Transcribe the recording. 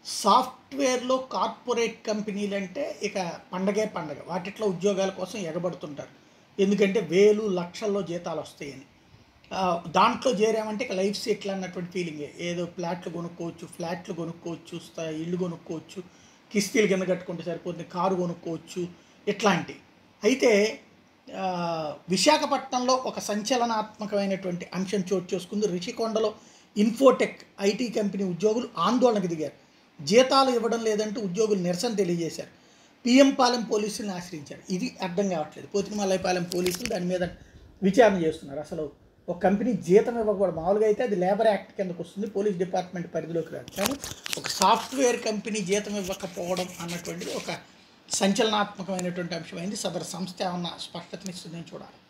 సాఫ్ట్వేర్లో కార్పొరేట్ కంపెనీలు అంటే ఇక పండగే పండగ వాటిట్లో ఉద్యోగాల కోసం ఎగబడుతుంటారు ఎందుకంటే వేలు లక్షల్లో జీతాలు వస్తాయని ఆ, దాంట్లో చేరామంటే ఇక లైఫ్ సెటిల్ అన్నటువంటి ఫీలింగే ఏదో ఫ్లాట్లు కొనుక్కోవచ్చు ఫ్లాట్లు కొనుక్కోవచ్చు స్థ- ఇల్లు కొనుక్కోవచ్చు కిస్తీలు కింద కట్టుకుంటే సరిపోతుంది కారు కొనుక్కోవచ్చు ఇట్లాంటి అయితే ఆ, విశాఖపట్నంలో ఒక సంచలనాత్మకమైనటువంటి అంశం చోటు చేసుకుంది రిషికొండలో ఇన్ఫోటెక్ ఐటీ కంపెనీ ఉద్యోగులు ఆందోళనకు దిగారు జీతాలు ఇవ్వడం లేదంటూ ఉద్యోగులు నిరసన తెలియజేశారు పిఎం పాలెం పోలీసులను ఆశ్రయించారు ఇది అర్థం కావట్లేదు పోతిమల్లైపాలెం పోలీసులు దాని మీద విచారణ చేస్తున్నారు అసలు ఒక కంపెనీ జీతం ఇవ్వకూడదు మామూలుగా అయితే అది లేబర్ యాక్ట్ కిందకు వస్తుంది పోలీస్ డిపార్ట్మెంట్ పరిధిలోకి రాదు కానీ ఒక సాఫ్ట్వేర్ కంపెనీ జీతం ఇవ్వకపోవడం అన్నటువంటిది ఒక సంచలనాత్మకమైనటువంటి అంశమైంది సదరు సంస్థ ఏమన్నా స్పష్టతనిస్తుందని చూడాలి